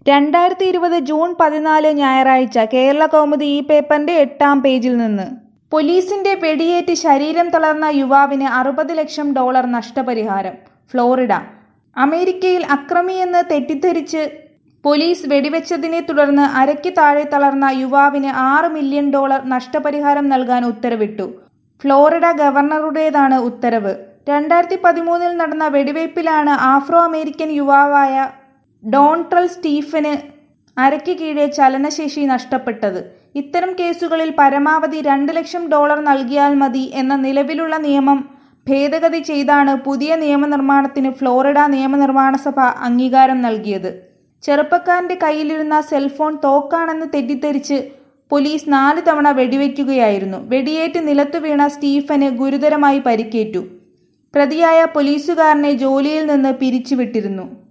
രണ്ടായിരത്തി ഇരുപത് ജൂൺ പതിനാല് ഞായറാഴ്ച കേരള കൗമുദി ഈ പേപ്പറിന്റെ എട്ടാം പേജിൽ നിന്ന് പോലീസിന്റെ വെടിയേറ്റ് ശരീരം തളർന്ന യുവാവിന് അറുപത് ലക്ഷം ഡോളർ നഷ്ടപരിഹാരം ഫ്ലോറിഡ അമേരിക്കയിൽ അക്രമിയെന്ന് തെറ്റിദ്ധരിച്ച് പോലീസ് വെടിവെച്ചതിനെ തുടർന്ന് അരയ്ക്ക് താഴെ തളർന്ന യുവാവിന് ആറ് മില്യൺ ഡോളർ നഷ്ടപരിഹാരം നൽകാൻ ഉത്തരവിട്ടു ഫ്ലോറിഡ ഗവർണറുടേതാണ് ഉത്തരവ് രണ്ടായിരത്തി പതിമൂന്നിൽ നടന്ന വെടിവയ്പിലാണ് ആഫ്രോ അമേരിക്കൻ യുവാവായ ഡോൺട്രൽ സ്റ്റീഫന് അരയ്ക്ക് കീഴെ ചലനശേഷി നഷ്ടപ്പെട്ടത് ഇത്തരം കേസുകളിൽ പരമാവധി രണ്ട് ലക്ഷം ഡോളർ നൽകിയാൽ മതി എന്ന നിലവിലുള്ള നിയമം ഭേദഗതി ചെയ്താണ് പുതിയ നിയമനിർമ്മാണത്തിന് ഫ്ലോറിഡ നിയമനിർമ്മാണ സഭ അംഗീകാരം നൽകിയത് ചെറുപ്പക്കാരന്റെ കയ്യിലിരുന്ന സെൽഫോൺ തോക്കാണെന്ന് തെറ്റിദ്ധരിച്ച് പോലീസ് നാല് തവണ വെടിവെക്കുകയായിരുന്നു വെടിയേറ്റ് നിലത്തു വീണ സ്റ്റീഫന് ഗുരുതരമായി പരിക്കേറ്റു പ്രതിയായ പോലീസുകാരനെ ജോലിയിൽ നിന്ന് പിരിച്ചുവിട്ടിരുന്നു